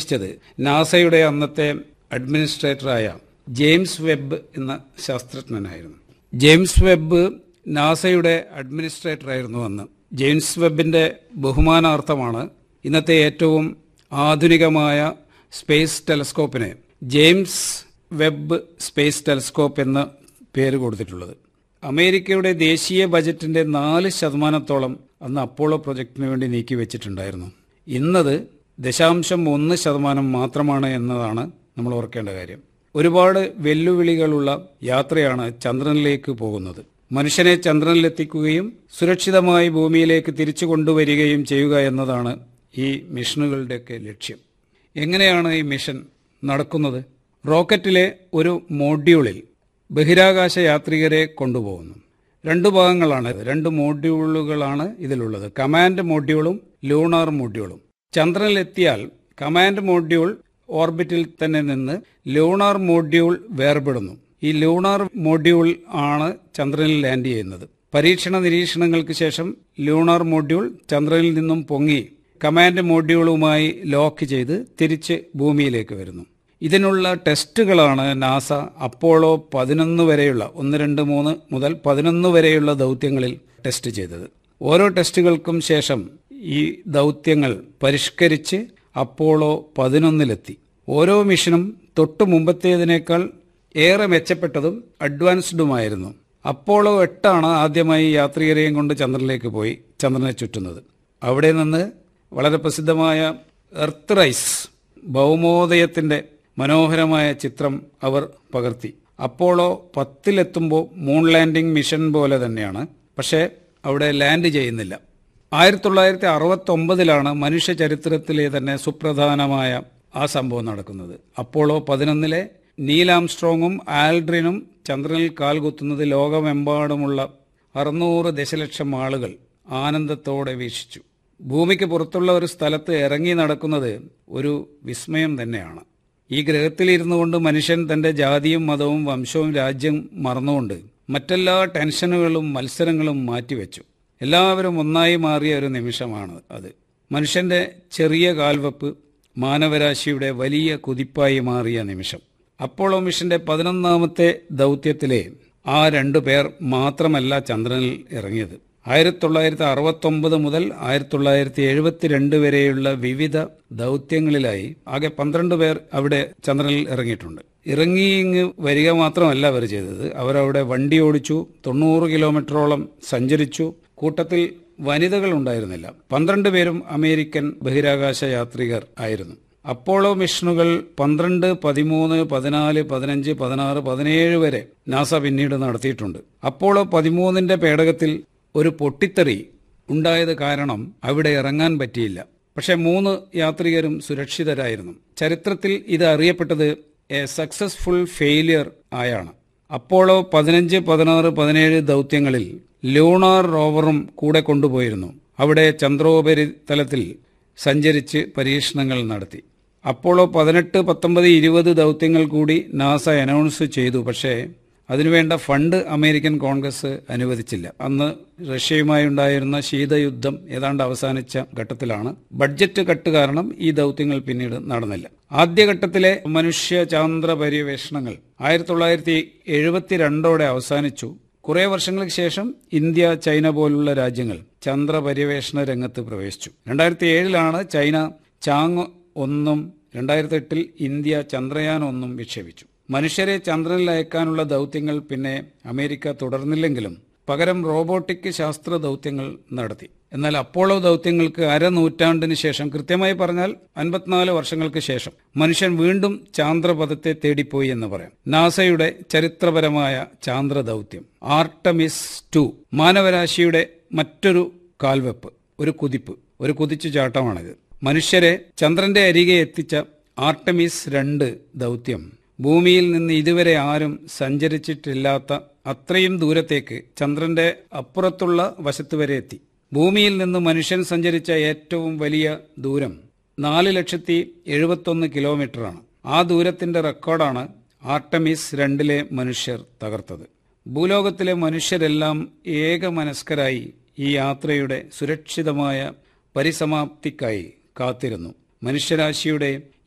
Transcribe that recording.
നിർദ്ദേശിച്ചത് നാസയുടെ അന്നത്തെ അഡ്മിനിസ്ട്രേറ്ററായ ജെയിംസ് വെബ് എന്ന ശാസ്ത്രജ്ഞനായിരുന്നു ജെയിംസ് വെബ് നാസയുടെ അഡ്മിനിസ്ട്രേറ്ററായിരുന്നു അന്ന് ജെയിംസ് വെബിന്റെ ബഹുമാനാർത്ഥമാണ് ഇന്നത്തെ ഏറ്റവും ആധുനികമായ സ്പേസ് ടെലസ്കോപ്പിന് ജെയിംസ് വെബ് സ്പേസ് ടെലസ്കോപ്പ് എന്ന പേര് കൊടുത്തിട്ടുള്ളത് അമേരിക്കയുടെ ദേശീയ ബജറ്റിന്റെ നാല് ശതമാനത്തോളം അന്ന് അപ്പോളോ പ്രൊജക്ടിന് വേണ്ടി നീക്കി വെച്ചിട്ടുണ്ടായിരുന്നു ഇന്നത് ദശാംശം ഒന്ന് ശതമാനം മാത്രമാണ് എന്നതാണ് നമ്മൾ ഓർക്കേണ്ട കാര്യം ഒരുപാട് വെല്ലുവിളികളുള്ള യാത്രയാണ് ചന്ദ്രനിലേക്ക് പോകുന്നത് മനുഷ്യനെ ചന്ദ്രനിലെത്തിക്കുകയും സുരക്ഷിതമായി ഭൂമിയിലേക്ക് തിരിച്ചു കൊണ്ടുവരികയും ചെയ്യുക എന്നതാണ് ഈ മിഷനുകളുടെയൊക്കെ ലക്ഷ്യം എങ്ങനെയാണ് ഈ മിഷൻ നടക്കുന്നത് റോക്കറ്റിലെ ഒരു മോഡ്യൂളിൽ ബഹിരാകാശ യാത്രികരെ കൊണ്ടുപോകുന്നു രണ്ടു ഭാഗങ്ങളാണ് ഇത്. രണ്ട് മോഡ്യൂളുകളാണ് ഇതിലുള്ളത് കമാൻഡ് മോഡ്യൂളും ലൂണാർ മോഡ്യൂളും ചന്ദ്രനിലെത്തിയാൽ കമാൻഡ് മോഡ്യൂൾ ഓർബിറ്റിൽ തന്നെ നിന്ന് ലൂണാർ മോഡ്യൂൾ വേർപെടുന്നു ഈ ലൂണാർ മോഡ്യൂൾ ആണ് ചന്ദ്രനിൽ ലാൻഡ് ചെയ്യുന്നത് പരീക്ഷണ നിരീക്ഷണങ്ങൾക്ക് ശേഷം ലൂണാർ മോഡ്യൂൾ ചന്ദ്രനിൽ നിന്നും പൊങ്ങി കമാൻഡ് മോഡ്യൂളുമായി ലോക്ക് ചെയ്ത് തിരിച്ച് ഭൂമിയിലേക്ക് വരുന്നു ഇതിനുള്ള ടെസ്റ്റുകളാണ് നാസ അപ്പോളോ പതിനൊന്ന് വരെയുള്ള ഒന്ന് രണ്ട് മൂന്ന് മുതൽ പതിനൊന്ന് വരെയുള്ള ദൗത്യങ്ങളിൽ ടെസ്റ്റ് ചെയ്തത് ഓരോ ടെസ്റ്റുകൾക്കും ശേഷം ഈ ദൗത്യങ്ങൾ പരിഷ്കരിച്ച് അപ്പോളോ പതിനൊന്നിലെത്തി ഓരോ മിഷനും തൊട്ടു മുമ്പത്തേതിനേക്കാൾ ഏറെ മെച്ചപ്പെട്ടതും അഡ്വാൻസ്ഡുമായിരുന്നു അപ്പോളോ എട്ടാണ് ആദ്യമായി യാത്രികരെയും കൊണ്ട് ചന്ദ്രനിലേക്ക് പോയി ചന്ദ്രനെ ചുറ്റുന്നത് അവിടെ നിന്ന് വളരെ പ്രസിദ്ധമായ എർത്ത് റൈസ് ഭൗമോദയത്തിന്റെ മനോഹരമായ ചിത്രം അവർ പകർത്തി അപ്പോളോ പത്തിലെത്തുമ്പോൾ മൂൺ ലാൻഡിംഗ് മിഷൻ പോലെ തന്നെയാണ് പക്ഷേ അവിടെ ലാൻഡ് ചെയ്യുന്നില്ല ആയിരത്തി തൊള്ളായിരത്തി അറുപത്തി ഒമ്പതിലാണ് മനുഷ്യ ചരിത്രത്തിലെ തന്നെ സുപ്രധാനമായ ആ സംഭവം നടക്കുന്നത് അപ്പോളോ പതിനൊന്നിലെ നീൽ ആംസ്ട്രോങ്ങും ആൽഡ്രിനും ചന്ദ്രനിൽ കാൽകുത്തുന്നത് ലോകമെമ്പാടുമുള്ള അറുന്നൂറ് ദശലക്ഷം ആളുകൾ ആനന്ദത്തോടെ വീക്ഷിച്ചു ഭൂമിക്ക് പുറത്തുള്ള ഒരു സ്ഥലത്ത് ഇറങ്ങി നടക്കുന്നത് ഒരു വിസ്മയം തന്നെയാണ് ഈ ഗ്രഹത്തിലിരുന്നു കൊണ്ട് മനുഷ്യൻ തന്റെ ജാതിയും മതവും വംശവും രാജ്യം മറന്നുകൊണ്ട് മറ്റെല്ലാ ടെൻഷനുകളും മത്സരങ്ങളും മാറ്റിവെച്ചു എല്ലാവരും ഒന്നായി മാറിയ ഒരു നിമിഷമാണ് അത് മനുഷ്യന്റെ ചെറിയ കാൽവെപ്പ് മാനവരാശിയുടെ വലിയ കുതിപ്പായി മാറിയ നിമിഷം അപ്പോളോ മിഷന്റെ പതിനൊന്നാമത്തെ ദൗത്യത്തിലെ ആ രണ്ടു പേർ മാത്രമല്ല ചന്ദ്രനിൽ ഇറങ്ങിയത് ആയിരത്തി തൊള്ളായിരത്തി അറുപത്തൊമ്പത് മുതൽ ആയിരത്തി തൊള്ളായിരത്തി എഴുപത്തിരണ്ട് വരെയുള്ള വിവിധ ദൗത്യങ്ങളിലായി ആകെ പന്ത്രണ്ട് പേർ അവിടെ ചന്ദ്രനിൽ ഇറങ്ങിയിട്ടുണ്ട് ഇറങ്ങി ഇങ്ങ് വരിക മാത്രമല്ല അവർ ചെയ്തത് അവരവിടെ വണ്ടി ഓടിച്ചു തൊണ്ണൂറ് കിലോമീറ്ററോളം സഞ്ചരിച്ചു കൂട്ടത്തിൽ വനിതകൾ ഉണ്ടായിരുന്നില്ല പന്ത്രണ്ട് പേരും അമേരിക്കൻ ബഹിരാകാശ യാത്രികർ ആയിരുന്നു അപ്പോളോ മിഷനുകൾ പന്ത്രണ്ട് പതിമൂന്ന് പതിനാല് പതിനഞ്ച് പതിനാറ് പതിനേഴ് വരെ നാസ പിന്നീട് നടത്തിയിട്ടുണ്ട് അപ്പോളോ പതിമൂന്നിന്റെ പേടകത്തിൽ ഒരു പൊട്ടിത്തെറി ഉണ്ടായത് കാരണം അവിടെ ഇറങ്ങാൻ പറ്റിയില്ല പക്ഷെ മൂന്ന് യാത്രികരും സുരക്ഷിതരായിരുന്നു ചരിത്രത്തിൽ ഇത് അറിയപ്പെട്ടത് എ സക്സസ്ഫുൾ ഫെയിലിയർ ആയാണ് അപ്പോളോ പതിനഞ്ച് പതിനാറ് പതിനേഴ് ദൗത്യങ്ങളിൽ ലൂണാർ റോവറും കൂടെ കൊണ്ടുപോയിരുന്നു അവിടെ ചന്ദ്രോപരിതലത്തിൽ സഞ്ചരിച്ച് പരീക്ഷണങ്ങൾ നടത്തി അപ്പോളോ പതിനെട്ട് പത്തൊമ്പത് ഇരുപത് ദൗത്യങ്ങൾ കൂടി നാസ അനൗൺസ് ചെയ്തു പക്ഷേ അതിനുവേണ്ട ഫണ്ട് അമേരിക്കൻ കോൺഗ്രസ് അനുവദിച്ചില്ല അന്ന് റഷ്യയുമായി ഉണ്ടായിരുന്ന ശീതയുദ്ധം ഏതാണ്ട് അവസാനിച്ച ഘട്ടത്തിലാണ് ബഡ്ജറ്റ് കട്ട് കാരണം ഈ ദൗത്യങ്ങൾ പിന്നീട് നടന്നില്ല ആദ്യഘട്ടത്തിലെ മനുഷ്യ ചാന്ദ്ര പര്യവേഷണങ്ങൾ ആയിരത്തി തൊള്ളായിരത്തി എഴുപത്തിരണ്ടോടെ അവസാനിച്ചു കുറെ വർഷങ്ങൾക്ക് ശേഷം ഇന്ത്യ ചൈന പോലുള്ള രാജ്യങ്ങൾ ചന്ദ്ര പര്യവേഷണ രംഗത്ത് പ്രവേശിച്ചു രണ്ടായിരത്തി ഏഴിലാണ് ചൈന ചാങ് ഒന്നും രണ്ടായിരത്തി എട്ടിൽ ഇന്ത്യ ചന്ദ്രയാൻ ഒന്നും വിക്ഷേപിച്ചു മനുഷ്യരെ ചന്ദ്രനിൽ അയക്കാനുള്ള ദൗത്യങ്ങൾ പിന്നെ അമേരിക്ക തുടർന്നില്ലെങ്കിലും പകരം റോബോട്ടിക് ശാസ്ത്ര ദൗത്യങ്ങൾ നടത്തി എന്നാൽ അപ്പോളോ ദൗത്യങ്ങൾക്ക് അരനൂറ്റാണ്ടിന് ശേഷം കൃത്യമായി പറഞ്ഞാൽ അൻപത്തിനാല് വർഷങ്ങൾക്ക് ശേഷം മനുഷ്യൻ വീണ്ടും ചാന്ദ്രപഥത്തെ തേടിപ്പോയി എന്ന് പറയാം നാസയുടെ ചരിത്രപരമായ ചാന്ദ്ര ദൗത്യം ആർട്ടമിസ് ടു മാനവരാശിയുടെ മറ്റൊരു കാൽവെപ്പ് ഒരു കുതിപ്പ് ഒരു കുതിച്ചു ചാട്ടമാണിത് മനുഷ്യരെ ചന്ദ്രന്റെ അരികെ എത്തിച്ച ആർട്ടമിസ് രണ്ട് ദൗത്യം ഭൂമിയിൽ നിന്ന് ഇതുവരെ ആരും സഞ്ചരിച്ചിട്ടില്ലാത്ത അത്രയും ദൂരത്തേക്ക് ചന്ദ്രന്റെ അപ്പുറത്തുള്ള വശത്ത് വരെ എത്തി ഭൂമിയിൽ നിന്ന് മനുഷ്യൻ സഞ്ചരിച്ച ഏറ്റവും വലിയ ദൂരം നാല് ലക്ഷത്തി എഴുപത്തൊന്ന് കിലോമീറ്ററാണ് ആ ദൂരത്തിന്റെ റെക്കോർഡാണ് ആർട്ടമിസ് രണ്ടിലെ മനുഷ്യർ തകർത്തത് ഭൂലോകത്തിലെ മനുഷ്യരെല്ലാം ഏകമനസ്കരായി ഈ യാത്രയുടെ സുരക്ഷിതമായ പരിസമാപ്തിക്കായി കാത്തിരുന്നു മനുഷ്യരാശിയുടെ